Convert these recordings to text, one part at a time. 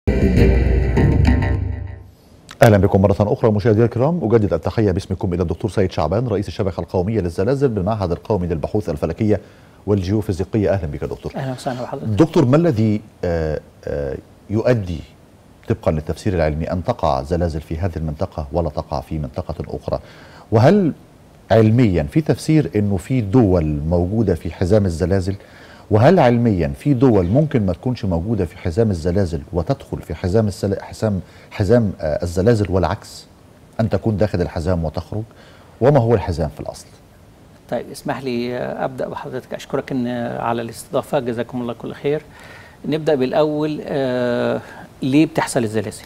اهلا بكم مره اخرى مشاهدينا الكرام اجدد التحيه باسمكم الى الدكتور سيد شعبان رئيس الشبكه القوميه للزلازل بالمعهد القومي للبحوث الفلكيه والجيوفيزيقيه اهلا بك دكتور اهلا وسهلا بحضرتك دكتور ما الذي آه، آه، يؤدي طبقا للتفسير العلمي ان تقع زلازل في هذه المنطقه ولا تقع في منطقه اخرى وهل علميا في تفسير انه في دول موجوده في حزام الزلازل وهل علميا في دول ممكن ما تكونش موجوده في حزام الزلازل وتدخل في حزام السل... حزام حزام آه، الزلازل والعكس ان تكون داخل الحزام وتخرج وما هو الحزام في الاصل طيب اسمح لي آه، ابدا بحضرتك اشكرك ان آه، على الاستضافه جزاكم الله كل خير نبدا بالاول آه ليه بتحصل الزلازل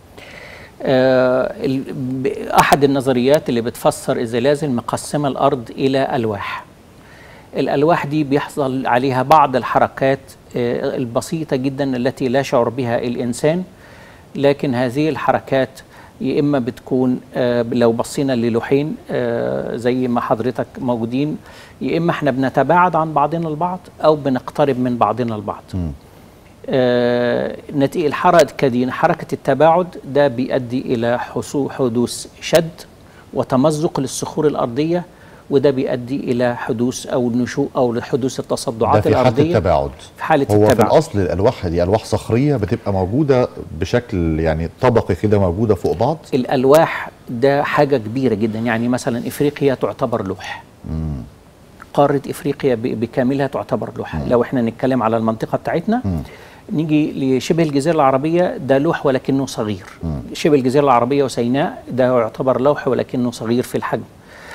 آه ال- ب- احد النظريات اللي بتفسر الزلازل مقسمه الارض الى الواح الالواح دي بيحصل عليها بعض الحركات آه، البسيطه جدا التي لا شعور بها الانسان لكن هذه الحركات يا اما بتكون آه، لو بصينا للوحين آه، زي ما حضرتك موجودين يا اما احنا بنتباعد عن بعضنا البعض او بنقترب من بعضنا البعض آه، نتيجة الحركة دي حركة التباعد ده بيؤدي إلى حصو- حدوث شد وتمزق للصخور الأرضية وده بيؤدي إلى حدوث أو نشوء أو حدوث ده التصدعات في حاله الأرضية التباعد في حالة هو في التباعد الاصل الالواح دي الواح صخريه بتبقى موجوده بشكل يعني طبقي كده موجوده فوق بعض الألواح ده حاجة كبيرة جدا يعني مثلا إفريقيا تعتبر لوح قارة إفريقيا ب- بكاملها تعتبر لوح لو احنا نتكلم على المنطقة بتاعتنا نيجي لشبه الجزيرة العربية ده لوح ولكنه صغير شبه الجزيرة العربية وسيناء ده يعتبر لوح ولكنه صغير في الحجم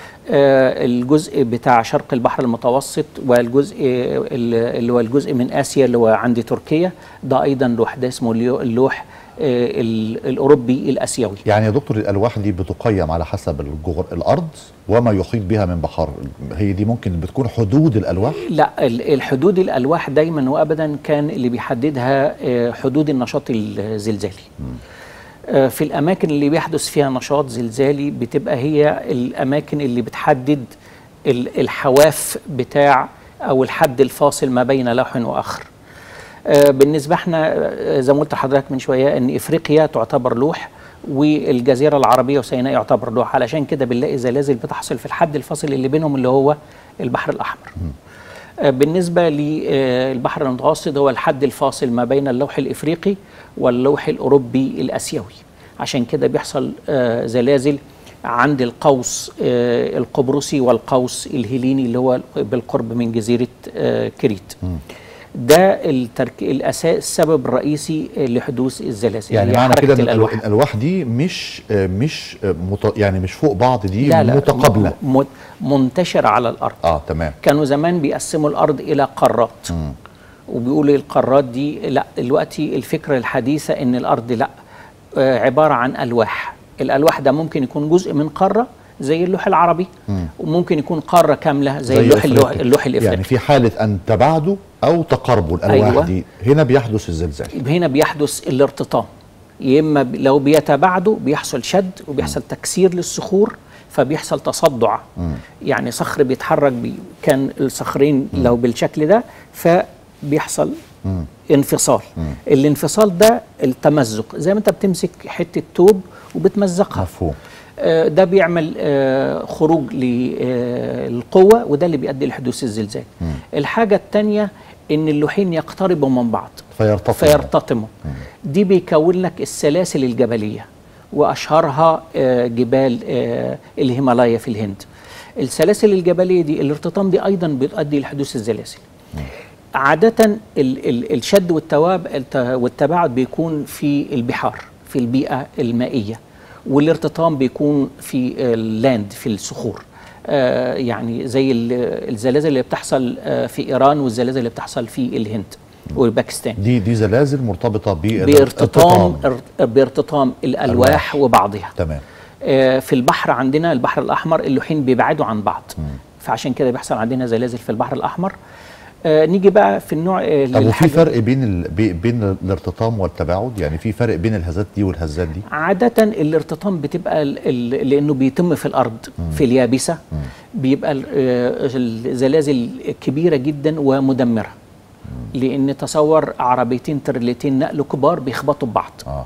آه، الجزء بتاع شرق البحر المتوسط والجزء ال- اللي هو الجزء من اسيا اللي هو عند تركيا ده ايضا لوح ده اسمه اللو- اللوح آه، ال- الاوروبي الاسيوي يعني يا دكتور الالواح دي بتقيم على حسب الجغر الارض وما يحيط بها من بحر هي دي ممكن بتكون حدود الالواح لا ال- الحدود الالواح دايما وابدا كان اللي بيحددها آه، حدود النشاط الزلزالي آه، في الاماكن اللي بيحدث فيها نشاط زلزالي بتبقى هي الاماكن اللي بتحدد ال- الحواف بتاع او الحد الفاصل ما بين لوح واخر آه، بالنسبه احنا آه، زي ما قلت لحضرتك من شويه ان افريقيا تعتبر لوح والجزيره العربيه وسيناء يعتبر لوح علشان كده بنلاقي زلازل بتحصل في الحد الفاصل اللي بينهم اللي هو البحر الاحمر آه، بالنسبه للبحر المتوسط هو الحد الفاصل ما بين اللوح الافريقي واللوح الاوروبي الاسيوي عشان كده بيحصل آه، زلازل عند القوس آه، القبرصي والقوس الهيليني اللي هو بالقرب من جزيره آه، كريت ده الترك... الاساس السبب الرئيسي لحدوث الزلازل يعني هي معنى حركة كده ان الألواح. الألواح. الالواح دي مش آه، مش آه، مت... يعني مش فوق بعض دي لا لا متقابله م... م... منتشرة على الأرض اه تمام كانوا زمان بيقسموا الأرض إلى قارات وبيقولوا القارات دي لا دلوقتي الفكرة الحديثة إن الأرض لا آه، عبارة عن ألواح الألواح ده ممكن يكون جزء من قارة زي اللوح العربي وممكن يكون قارة كاملة زي, اللوح اللوح, أفريقيا. اللوح الإفريقي يعني في حاله ان تباعدوا او تقاربوا الالواح أيوة. دي هنا بيحدث الزلزال هنا بيحدث الارتطام يا اما ب- لو بيتباعدوا بيحصل شد وبيحصل تكسير للصخور فبيحصل تصدع يعني صخر بيتحرك بي كان الصخرين لو بالشكل ده فبيحصل انفصال الانفصال ده التمزق زي ما انت بتمسك حته توب وبتمزقها مفهوم آه، ده بيعمل آه، خروج للقوة وده اللي بيؤدي لحدوث الزلزال الحاجة التانية ان اللوحين يقتربوا من بعض فيرتطم فيرتطموا دي بيكون لك السلاسل الجبلية وأشهرها آه، جبال آه، الهيمالايا في الهند السلاسل الجبلية دي الارتطام دي أيضا بتؤدي لحدوث الزلازل عادة ال ال الشد والتواب الت- والتباعد بيكون في البحار في البيئة المائية والارتطام بيكون في اللاند في الصخور آه يعني زي ال- الزلازل اللي بتحصل آه في إيران والزلازل اللي بتحصل في الهند والباكستان دي دي زلازل مرتبطه بارتطام بالارتطام. ار- بارتطام الألواح ألواح. وبعضها تمام آه، في البحر عندنا البحر الأحمر اللوحين بيبعدوا عن بعض فعشان كده بيحصل عندنا زلازل في البحر الأحمر آه، نيجي بقى في النوع آه، طب وفي للحاجة- فرق بين ال... بي- بين الارتطام والتباعد يعني في فرق بين الهزات دي والهزات دي عادة الارتطام بتبقى ال- ال- لأنه بيتم في الأرض في اليابسة بيبقى ال- آه، الزلازل كبيرة جدا ومدمرة لان تصور عربيتين تريلتين نقل كبار بيخبطوا ببعض اه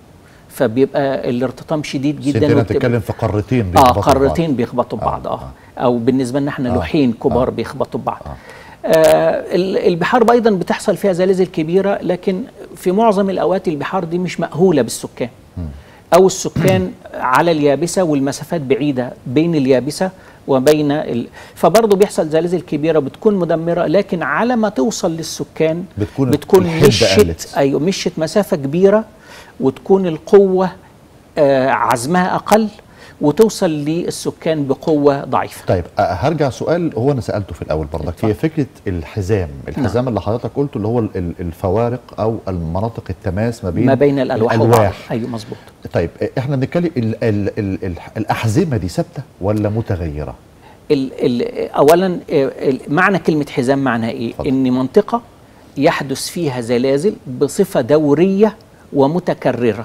فبيبقى الارتطام شديد جدا جدا وبتبقى- بتتكلم في قارتين اه بيخبطوا في بعض. قارتين بيخبطوا ببعض اه, او بالنسبه لنا احنا آه، لوحين كبار آه. بيخبطوا ببعض آه. ال- البحار ايضا بتحصل فيها زلازل كبيره لكن في معظم الاوقات البحار دي مش مأهوله بالسكان او السكان على اليابسه والمسافات بعيده بين اليابسه وبين ال... فبرضه بيحصل زلازل كبيره بتكون مدمره لكن على ما توصل للسكان بتكون بتكون الحدة مشت قلت. ايوه مشت مسافه كبيره وتكون القوه آه عزمها اقل وتوصل للسكان بقوه ضعيفه طيب أه، هرجع سؤال هو انا سالته في الاول برضك هي فكره الحزام الحزام اللي حضرتك قلته اللي هو ال- ال- الفوارق او المناطق التماس ما بين ما بين الالواح وبعض الالواح ايوه مظبوط طيب أه، احنا بنتكلم ال ال ال ال الاحزمه دي ثابته ولا متغيره ال ال اولا آه، ال- معنى كلمه حزام معناها ايه اتفضل. ان منطقه يحدث فيها زلازل بصفه دوريه ومتكرره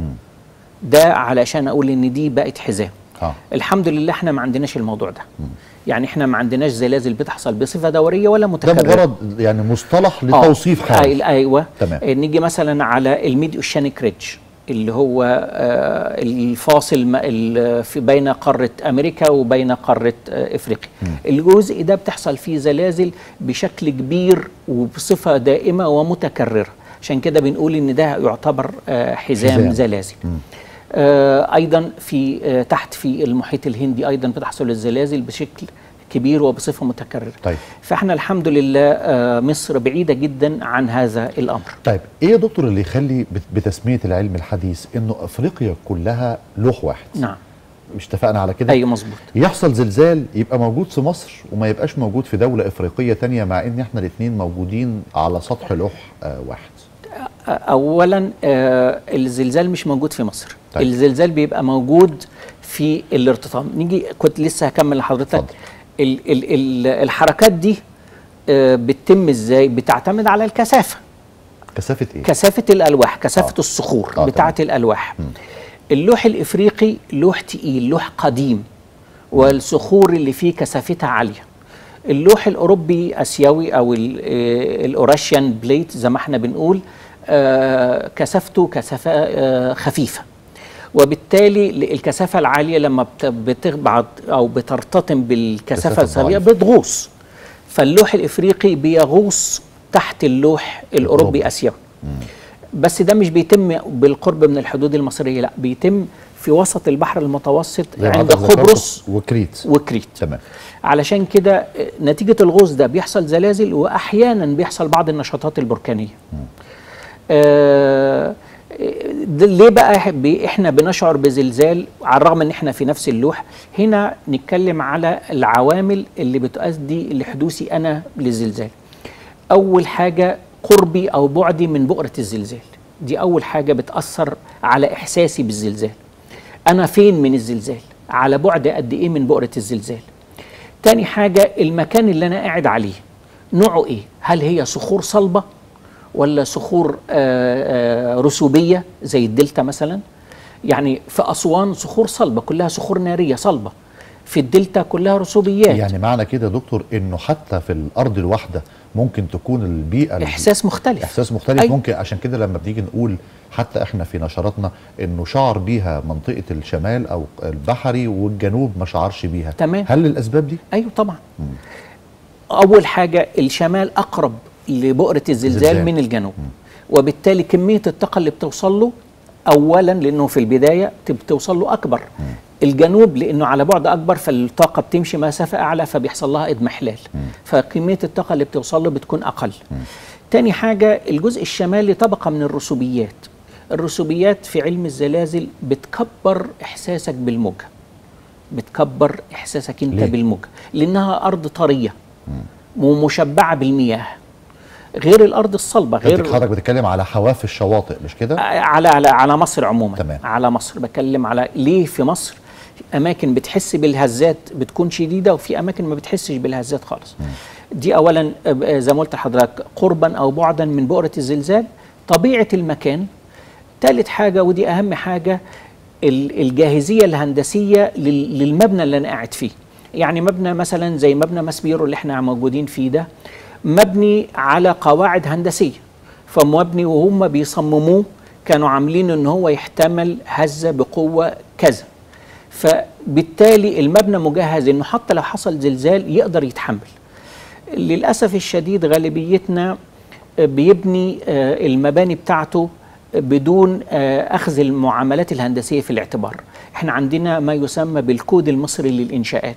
ده علشان اقول ان دي بقت حزام اه الحمد لله احنا ما عندناش الموضوع ده يعني احنا ما عندناش زلازل بتحصل بصفه دوريه ولا ده متكرره مجرد يعني مصطلح آه. لتوصيف حال أي- ايوه تمام. آه، نيجي مثلا على الميد اوشانيك ريدج اللي هو آه، الفاصل ما- ال- في بين قاره امريكا وبين قاره آه، افريقيا الجزء ده بتحصل فيه زلازل بشكل كبير وبصفه دائمه ومتكرره عشان كده بنقول ان ده يعتبر آه، حزام, حزام. حزام. زلازل آه، ايضا في آه، تحت في المحيط الهندي ايضا بتحصل الزلازل بشكل كبير وبصفه متكرره طيب. فاحنا الحمد لله آه، مصر بعيده جدا عن هذا الامر طيب ايه يا دكتور اللي يخلي بت- بتسميه العلم الحديث انه افريقيا كلها لوح واحد نعم مش اتفقنا على كده ايوه مظبوط يحصل زلزال يبقى موجود في مصر وما يبقاش موجود في دولة إفريقية تانية مع إن إحنا الاتنين موجودين على سطح لوح آه واحد آه، اولا آه، الزلزال مش موجود في مصر طيب. الزلزال بيبقى موجود في الارتطام نيجي كنت لسه هكمل لحضرتك اتفضل. ال ال ال الحركات دي آه، بتتم ازاي بتعتمد على الكثافه كثافة إيه؟ كثافة الألواح كثافة آه. الصخور آه، بتاعة الألواح اللوح الإفريقي لوح تقيل لوح قديم والصخور اللي فيه كثافتها عالية اللوح الأوروبي أسيوي أو ال- آه، الأوراشيان بليت زي ما احنا بنقول آه، كثافته كثافة آه، خفيفة وبالتالي ل- الكثافة العالية لما بت- بتبعد أو بترتطم بالكثافة كثافة السريعة ضعيفة. بتغوص فاللوح الإفريقي بيغوص تحت اللوح الأوروبي. الأوروبي أسيوي بس ده مش بيتم بالقرب من الحدود المصرية لا بيتم في وسط البحر المتوسط زي ما عند حضرتك ذكرت قبرص وكريت وكريت تمام علشان كده آه، نتيجة الغوص ده بيحصل زلازل وأحيانا بيحصل بعض النشاطات البركانية آه ده ليه بقى إح- بي- احنا بنشعر بزلزال على الرغم ان احنا في نفس اللوح هنا نتكلم على العوامل اللي بتؤدي لحدوثي انا للزلزال اول حاجه قربي او بعدي من بؤره الزلزال دي اول حاجه بتاثر على احساسي بالزلزال انا فين من الزلزال على بعد قد ايه من بؤره الزلزال تاني حاجه المكان اللي انا قاعد عليه نوعه ايه هل هي صخور صلبه ولا صخور آه، آه، رسوبيه زي الدلتا مثلا يعني في اسوان صخور صلبه كلها صخور ناريه صلبه في الدلتا كلها رسوبيات يعني معنى كده يا دكتور إنه حتى في الأرض الواحدة ممكن تكون البيئة ال- احساس مختلف إحساس مختلف أيوة. ممكن عشان كده لما بنيجي نقول حتى إحنا في نشراتنا إنه شعر بيها منطقة الشمال أو البحري والجنوب ما شعرش بيها تمام. هل الأسباب دي؟ ايوه طبعا اول حاجه الشمال اقرب لبؤره الزلزال زلزال. من الجنوب وبالتالي كميه الطاقه اللي بتوصل له اولا لانه في البدايه بتوصل له اكبر الجنوب لانه على بعد اكبر فالطاقه بتمشي مسافه اعلى فبيحصل لها اضمحلال فكميه الطاقه اللي بتوصل له بتكون اقل تاني حاجه الجزء الشمالي طبقه من الرسوبيات الرسوبيات في علم الزلازل بتكبر احساسك بالموجه بتكبر احساسك انت ليه؟ بالموجه لانها ارض طريه ومشبعه بالمياه غير الارض الصلبه غير غير حضرتك بتتكلم على حواف الشواطئ مش كده؟ على على على مصر عموما تمام. على مصر بتكلم على ليه في مصر اماكن بتحس بالهزات بتكون شديده وفي اماكن ما بتحسش بالهزات خالص دي اولا آه، زي ما قلت لحضرتك قربا او بعدا من بؤره الزلزال طبيعه المكان ثالث حاجه ودي اهم حاجه ال- الجاهزيه الهندسيه لل- للمبنى اللي انا قاعد فيه يعني مبنى مثلا زي مبنى ماسبيرو اللي احنا موجودين فيه ده مبني على قواعد هندسيه فمبني وهم بيصمموه كانوا عاملين ان هو يحتمل هزه بقوه كذا فبالتالي المبنى مجهز انه حتى لو حصل زلزال يقدر يتحمل للاسف الشديد غالبيتنا بيبني آه، المباني بتاعته بدون آه، اخذ المعاملات الهندسيه في الاعتبار احنا عندنا ما يسمى بالكود المصري للانشاءات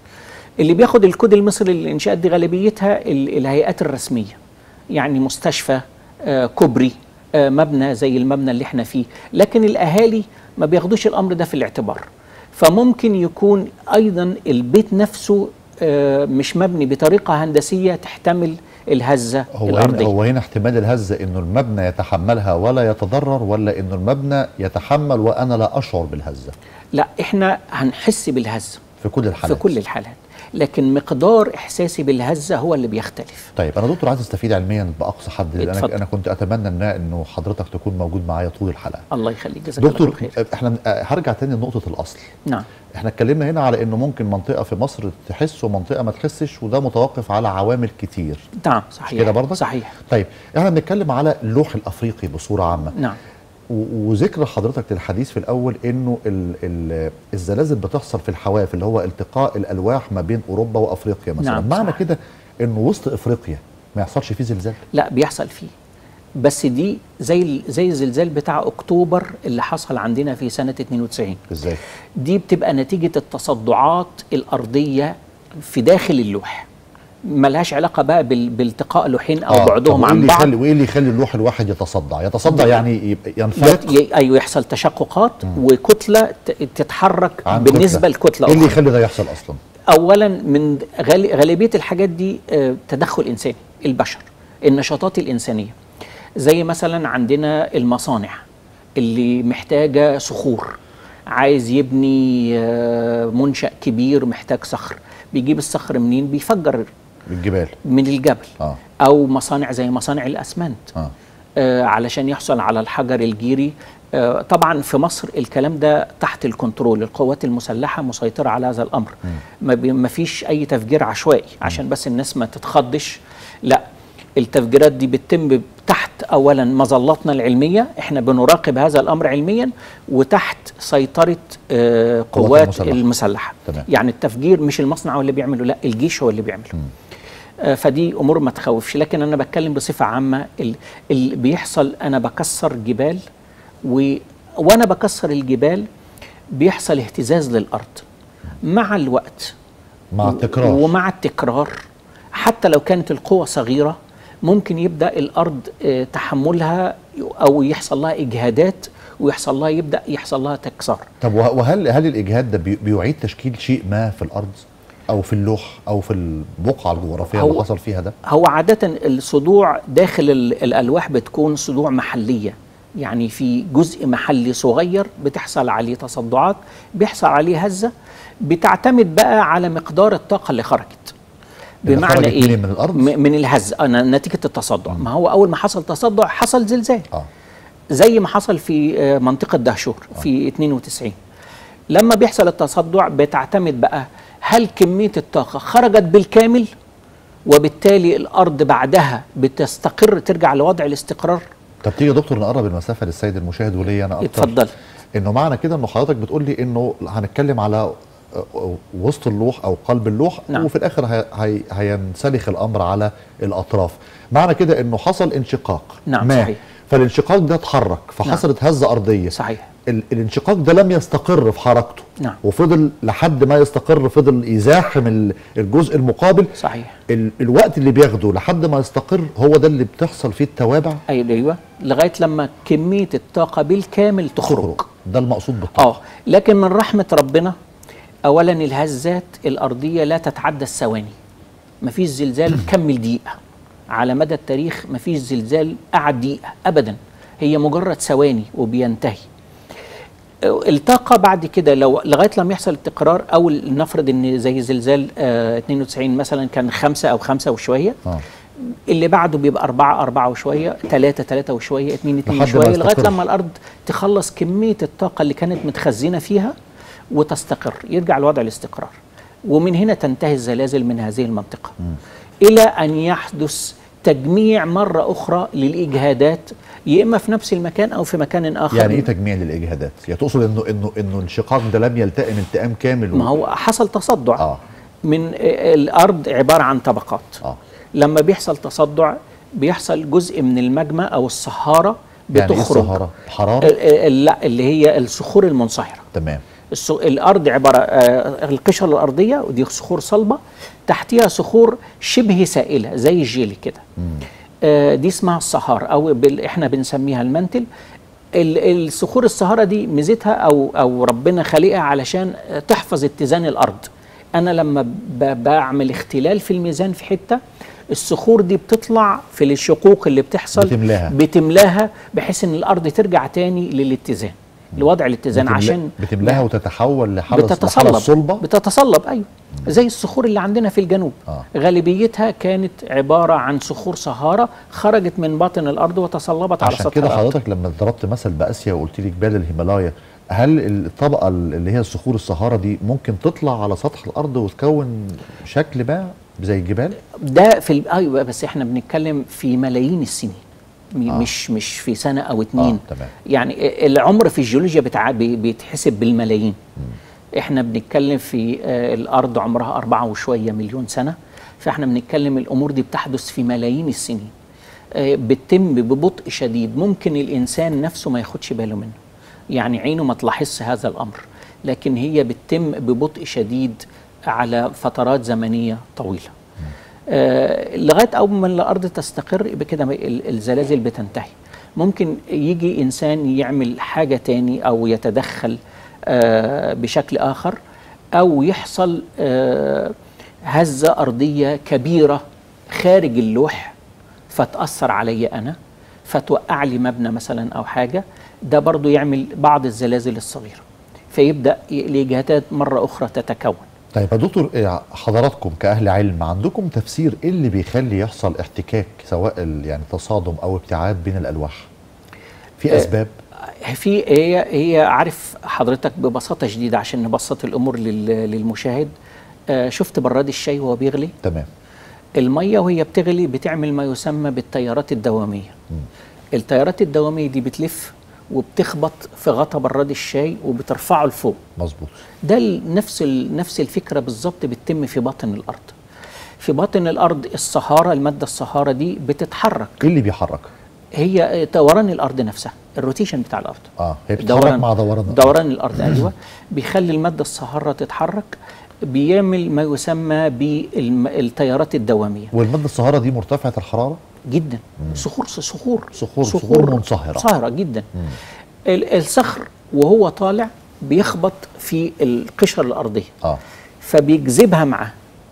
اللي بياخد الكود المصري للانشاءات دي غالبيتها ال- الهيئات الرسميه يعني مستشفى آه، كوبري آه، مبنى زي المبنى اللي احنا فيه لكن الاهالي ما بياخدوش الامر ده في الاعتبار فممكن يكون ايضا البيت نفسه آه، مش مبني بطريقه هندسيه تحتمل الهزه هو هنا الارضيه هو هنا احتمال الهزه انه المبنى يتحملها ولا يتضرر ولا انه المبنى يتحمل وانا لا اشعر بالهزه لا احنا هنحس بالهزه في كل في الحالات كل الحالات لكن مقدار احساسي بالهزه هو اللي بيختلف طيب انا دكتور عايز استفيد علميا باقصى حد لأن اتفضل. انا انا كنت اتمنى ان انه حضرتك تكون موجود معايا طول الحلقه الله يخليك جزاك الله دكتور خير احنا آه، هرجع تاني لنقطه الاصل نعم احنا اتكلمنا هنا على انه ممكن منطقه في مصر تحس ومنطقه ما تحسش وده متوقف على عوامل كتير نعم صحيح كده برضك؟ صحيح طيب احنا بنتكلم على اللوح الافريقي بصوره عامه نعم و- وذكر حضرتك للحديث في الاول انه ال ال الزلازل بتحصل في الحواف اللي هو التقاء الالواح ما بين اوروبا وافريقيا مثلا نعم، معنى صح. كده انه وسط افريقيا ما يحصلش فيه زلزال لا بيحصل فيه بس دي زي ال- زي الزلزال بتاع اكتوبر اللي حصل عندنا في سنه 92 ازاي دي بتبقى نتيجه التصدعات الارضيه في داخل اللوح ملهاش علاقه بقى بال- بالتقاء لوحين او آه، طب بعدهم وإيه عن اللي بعض يخلي وايه اللي يخلي اللوح الواحد يتصدع يتصدع يعني يبقى ينفلق يت- ي- ايوه يحصل تشققات وكتله ت- تتحرك عن بالنسبه كتلة. لكتله ايه اللي أخرى. يخلي ده يحصل اصلا اولا من غالي- غالبيه الحاجات دي آه، تدخل انساني البشر النشاطات الانسانيه زي مثلا عندنا المصانع اللي محتاجه صخور عايز يبني آه، منشا كبير محتاج صخر بيجيب الصخر منين بيفجر بالجبال من الجبل اه او مصانع زي مصانع الاسمنت اه آه، علشان يحصل على الحجر الجيري آه، طبعا في مصر الكلام ده تحت الكنترول القوات المسلحة مسيطرة على هذا الأمر ما, بي ما فيش أي تفجير عشوائي عشان بس الناس ما تتخضش لا التفجيرات دي بتتم تحت أولا مظلاتنا العلمية احنا بنراقب هذا الأمر علميا وتحت سيطرة آه، قوات المسلحة. المسلحة تمام. يعني التفجير مش المصنع هو اللي بيعمله لا الجيش هو اللي بيعمله آه، فدي امور ما تخوفش لكن انا بتكلم بصفه عامه ال- اللي بيحصل انا بكسر جبال و... وانا بكسر الجبال بيحصل اهتزاز للارض مع الوقت مع التكرار ومع التكرار حتى لو كانت القوة صغيرة ممكن يبدأ الأرض آه، تحملها أو يحصل لها إجهادات ويحصل لها يبدأ يحصل لها تكسار طب وه- وهل هل الاجهاد ده بي- بيعيد تشكيل شيء ما في الارض او في اللوح او في البقعه الجغرافيه اللي هو- حصل فيها ده هو عادة الصدوع داخل ال- الألواح بتكون صدوع محلية يعني في جزء محلي صغير بتحصل عليه تصدعات بيحصل عليه هزة بتعتمد بقى على مقدار الطاقة اللي خرجت اللي بمعنى خرجت ايه منين؟ من الأرض؟ م- من الهزة أنا نتيجة التصدع ما هو أول ما حصل تصدع حصل زلزال اه زي ما حصل في آه، منطقة دهشور في 92 لما بيحصل التصدع بتعتمد بقى هل كمية الطاقة خرجت بالكامل وبالتالي الأرض بعدها بتستقر ترجع لوضع الاستقرار طب تيجي يا دكتور نقرب المسافه للسيد المشاهد وليا انا اكتر اتفضل انه معنى كده انه حضرتك بتقول لي انه هنتكلم على آه، آه، وسط اللوح او قلب اللوح نعم. وفي الاخر هي هي هينسلخ الامر على الاطراف معنى كده انه حصل انشقاق نعم، ما صحيح. فالانشقاق ده اتحرك فحصلت هزه ارضيه صحيح ال- الانشقاق ده لم يستقر في حركته نعم. وفضل لحد ما يستقر فضل يزاحم ال- الجزء المقابل صحيح ال- الوقت اللي بياخده لحد ما يستقر هو ده اللي بتحصل فيه التوابع أيوة أيوة لغاية لما كمية الطاقة بالكامل تخرج ده المقصود بالطاقه اه لكن من رحمة ربنا أولا الهزات الأرضية لا تتعدى الثواني مفيش زلزال كمل دقيقة على مدى التاريخ مفيش زلزال قعد دقيقة أبدا هي مجرد ثواني وبينتهي الطاقة بعد كده لو لغاية لما يحصل التكرار أو نفرض إن زي زلزال آه 92 مثلا كان خمسة أو خمسة وشوية آه. اللي بعده بيبقى أربعة أربعة وشوية ثلاثة ثلاثة وشوية اتنين اتنين لحد ما وشوية لغاية يستقر. لما الأرض تخلص كمية الطاقة اللي كانت متخزنة فيها وتستقر يرجع لوضع الاستقرار ومن هنا تنتهي الزلازل من هذه المنطقة الى ان يحدث تجميع مره اخرى للاجهادات يا اما في نفس المكان او في مكان اخر يعني ايه تجميع للاجهادات يعني تقصد انه انه انه الانشقاق ده لم يلتئم التئام كامل و- ما هو حصل تصدع اه من الارض عباره عن طبقات اه لما بيحصل تصدع بيحصل جزء من المجمع او الصهاره يعني ايه بتخرج الصهارة حرارة ال- ال- لا اللي هي الصخور المنصهره تمام الس- الارض عباره آه، القشره الارضيه ودي صخور صلبه تحتها صخور شبه سائله زي الجيلي كده آه، دي اسمها الصهار او بال... احنا بنسميها المنتل ال- الصخور الصهاره دي ميزتها او او ربنا خالقها علشان آه، تحفظ اتزان الارض انا لما ب... بعمل اختلال في الميزان في حته الصخور دي بتطلع في الشقوق اللي بتحصل بتملاها. بتملاها بحيث ان الارض ترجع تاني للاتزان لوضع الاتزان بتملا- عشان بتملاها وتتحول لحالة لحالة بتتصلب صلبة بتتصلب ايوه زي الصخور اللي عندنا في الجنوب آه. غالبيتها كانت عباره عن صخور صهاره خرجت من باطن الارض وتصلبت على عشان سطح كده الارض حضرتك لما ضربت مثل باسيا وقلت لي جبال الهيمالايا هل الطبقه اللي هي الصخور الصهارة دي ممكن تطلع على سطح الارض وتكون شكل ما زي الجبال ده في ال- ايوه بس احنا بنتكلم في ملايين السنين م- آه. مش مش في سنه او اتنين آه، تمام. يعني العمر في الجيولوجيا بتاع بي- بيتحسب بالملايين احنا بنتكلم في آه، الارض عمرها أربعة وشويه مليون سنه فاحنا بنتكلم الامور دي بتحدث في ملايين السنين آه، بتتم ببطء شديد ممكن الانسان نفسه ما ياخدش باله منه يعني عينه ما تلاحظش هذا الامر لكن هي بتتم ببطء شديد على فترات زمنيه طويله آه، لغايه اول ما الارض تستقر يبقى كده ال- الزلازل بتنتهي ممكن يجي انسان يعمل حاجه تاني او يتدخل آه، بشكل اخر او يحصل آه، هزه ارضيه كبيره خارج اللوح فتاثر علي انا فتوقع لي مبنى مثلا او حاجه ده برضو يعمل بعض الزلازل الصغيره فيبدا ي- الاجهادات مره اخرى تتكون طيب يا دكتور إيه حضراتكم كاهل علم عندكم تفسير ايه اللي بيخلي يحصل احتكاك سواء ال- يعني تصادم او ابتعاد بين الالواح في آه، اسباب في هي هي عارف حضرتك ببساطه شديده عشان نبسط الامور لل- للمشاهد آه، شفت براد الشاي وهو بيغلي تمام الميه وهي بتغلي بتعمل ما يسمى بالتيارات الدواميه التيارات الدواميه دي بتلف وبتخبط في غطا براد الشاي وبترفعه لفوق مظبوط ده ال- نفس ال- نفس الفكره بالظبط بتتم في باطن الارض في باطن الارض الصهاره الماده الصهاره دي بتتحرك ايه اللي بيحرك هي دوران الارض نفسها الروتيشن بتاع الارض اه هي بتتحرك مع دوران الأرض. دوران الارض ايوه بيخلي الماده الصهاره تتحرك بيعمل ما يسمى بالتيارات الدواميه والماده الصهارة دي مرتفعه الحراره جدا صخور صخور صخور- صخور منصهرة. صهره جدا ال- الصخر وهو طالع بيخبط في القشره الارضيه اه فبيجذبها معاه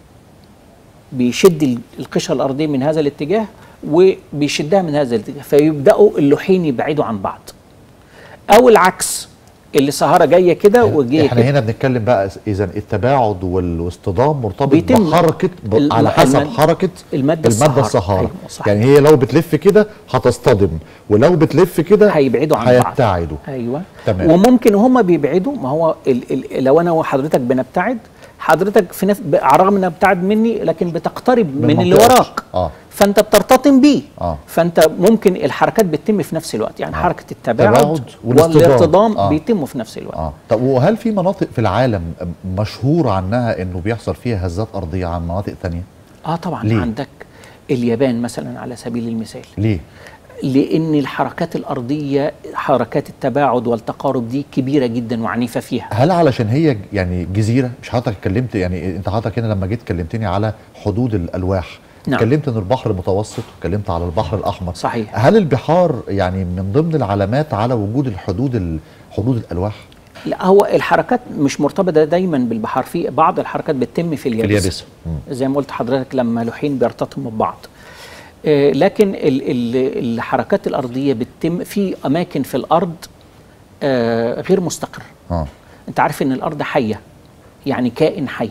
بيشد ال- القشره الارضيه من هذا الاتجاه وبيشدها من هذا الاتجاه فيبداوا اللوحين يبعدوا عن بعض او العكس اللي سهره جايه كده وجايه احنا كده هنا بنتكلم بقى اذا التباعد والاصطدام مرتبط بيتم بحركه ب... ال- على حسب المد- حركه المادة الماده الصهارة. الصهارة أيوة، صح. يعني هي لو بتلف كده هتصطدم ولو بتلف كده هيبعدوا عن بعض هيبتعدوا ايوه تمام. وممكن وهم بيبعدوا ما هو ال ال لو انا وحضرتك بنبتعد حضرتك في نف... ب- على الرغم انها بتبتعد مني لكن بتقترب من, اللي منطقة. وراك اه فانت بترتطم بيه آه. فانت ممكن الحركات بتتم في نفس الوقت يعني آه. حركه التباعد تباعد والاصطدام. والارتطام آه. بيتموا في نفس الوقت اه طب وهل في مناطق في العالم مشهور عنها انه بيحصل فيها هزات ارضيه عن مناطق ثانيه اه طبعا ليه؟ عندك اليابان مثلا على سبيل المثال ليه لان الحركات الارضيه حركات التباعد والتقارب دي كبيره جدا وعنيفه فيها هل علشان هي ج- يعني جزيره مش حضرتك اتكلمت يعني انت حضرتك هنا لما جيت كلمتني على حدود الالواح نعم. اتكلمت ان البحر المتوسط واتكلمت على البحر الاحمر صحيح. هل البحار يعني من ضمن العلامات على وجود الحدود ال- حدود الالواح لا هو الحركات مش مرتبطه دايما بالبحر في بعض الحركات بتتم في اليابسه اليابسة. مم. زي ما قلت حضرتك لما لوحين بيرتطموا ببعض آه، لكن ال ال الحركات الارضيه بتتم في اماكن في الارض آه، غير مستقر اه انت عارف ان الارض حيه يعني كائن حي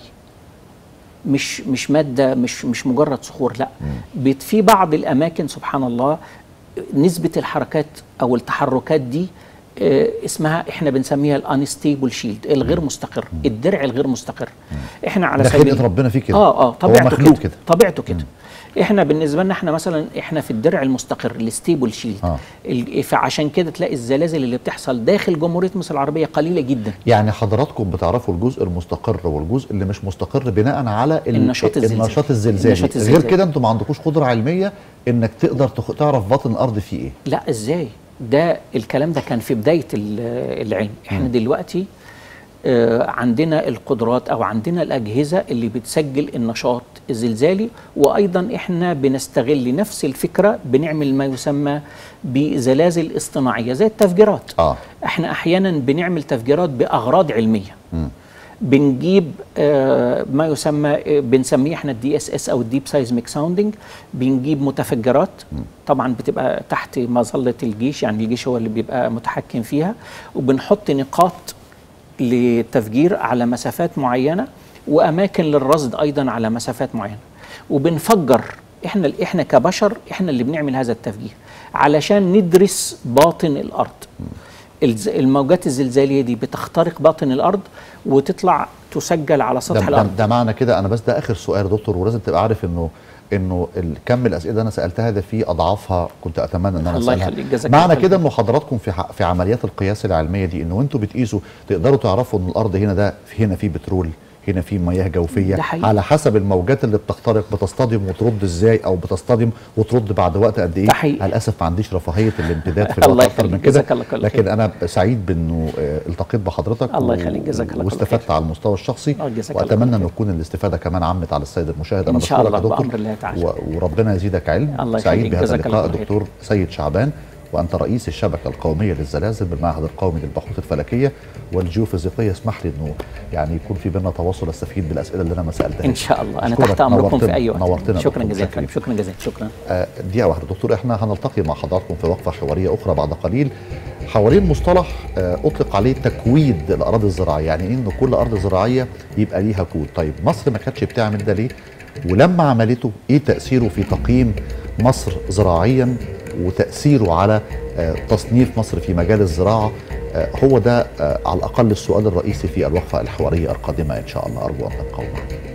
مش مش ماده مش مش مجرد صخور لا بت في بعض الاماكن سبحان الله نسبه الحركات او التحركات دي آه، اسمها احنا بنسميها الانستيبل شيلد الغير مستقر الدرع الغير مستقر احنا على ده سبيل خلقه ربنا فيه كده اه اه طبيعته مخلوق كده. كده. طبيعته كده احنا بالنسبه لنا احنا مثلا احنا في الدرع المستقر الستيبل شيلد آه. ال- فعشان كده تلاقي الزلازل اللي بتحصل داخل جمهوريه مصر العربيه قليله جدا يعني حضراتكم بتعرفوا الجزء المستقر والجزء اللي مش مستقر بناء على ال- النشاط الزلزالي. النشاط الزلزالي النشاط غير الزلزالي. كده انتم ما عندكوش قدره علميه انك تقدر تخ... تعرف باطن الارض فيه ايه لا ازاي ده الكلام ده كان في بدايه ال- العلم احنا دلوقتي آه، عندنا القدرات او عندنا الاجهزه اللي بتسجل النشاط الزلزالي وايضا احنا بنستغل نفس الفكره بنعمل ما يسمى بزلازل اصطناعيه زي التفجيرات اه احنا احيانا بنعمل تفجيرات باغراض علميه بنجيب آه ما يسمى آه بنسميه احنا الدي اس اس او الديب سايزميك ساوندنج بنجيب متفجرات طبعا بتبقى تحت مظله الجيش يعني الجيش هو اللي بيبقى متحكم فيها وبنحط نقاط للتفجير على مسافات معينه واماكن للرصد ايضا على مسافات معينه وبنفجر احنا احنا كبشر احنا اللي بنعمل هذا التفجير علشان ندرس باطن الارض الز- الموجات الزلزاليه دي بتخترق باطن الارض وتطلع تسجل على ده, سطح ده, الارض ده معنى كده انا بس ده اخر سؤال يا دكتور ولازم تبقى عارف انه انه ال- كم الاسئله اللي انا سالتها ده في اضعافها كنت اتمنى ان انا الله اسالها يخليك، جزاك معنى الله كده خير. انه حضراتكم في ح- في عمليات القياس العلميه دي انه انتوا بتقيسوا تقدروا تعرفوا ان الارض هنا ده هنا في بترول هنا في مياه جوفيه ده حقيقي. على حسب الموجات اللي بتخترق بتصطدم وترد ازاي او بتصطدم وترد بعد وقت قد ايه ده حقيقي. للاسف ما عنديش رفاهيه الامتداد في الله الوقت اكتر من يخليك، كده جزاك الله كل لكن انا سعيد بانه آه، التقيت بحضرتك الله و- يخليك، جزاك الله كل واستفدت خير. على المستوى الشخصي آه، جزاك الله واتمنى كل ان خير. تكون الاستفاده كمان عمت على السيد المشاهد انا إن شاء بشكرك الله يا دكتور بأمر الله تعالى. و- وربنا يزيدك علم الله سعيد يخليك، بهذا جزاك الله اللقاء كل خير. دكتور سيد شعبان وانت رئيس الشبكه القوميه للزلازل بالمعهد القومي للبحوث الفلكيه والجيوفيزيقيه اسمح لي انه يعني يكون في بيننا تواصل استفيد بالاسئله اللي انا ما سالتهاش ان شاء الله انا أشكرك، تحت امركم نورتنا- في اي وقت نورتنا شكرا دكتور، جزيلا متشكرين. شكرا جزيلا شكرا آه، دقيقة واحدة دكتور احنا هنلتقي مع حضراتكم في وقفة حوارية أخرى بعد قليل حوالين مصطلح آه، أطلق عليه تكويد الأراضي الزراعية يعني إن كل أرض زراعية يبقى ليها كود طيب مصر ما كانتش بتعمل ده ليه ولما عملته إيه تأثيره في تقييم مصر زراعيا وتأثيره على آه، تصنيف مصر في مجال الزراعة آه، هو ده آه، على الأقل السؤال الرئيسي في الوقفة الحوارية القادمة إن شاء الله أرجو أن تبقوا معنا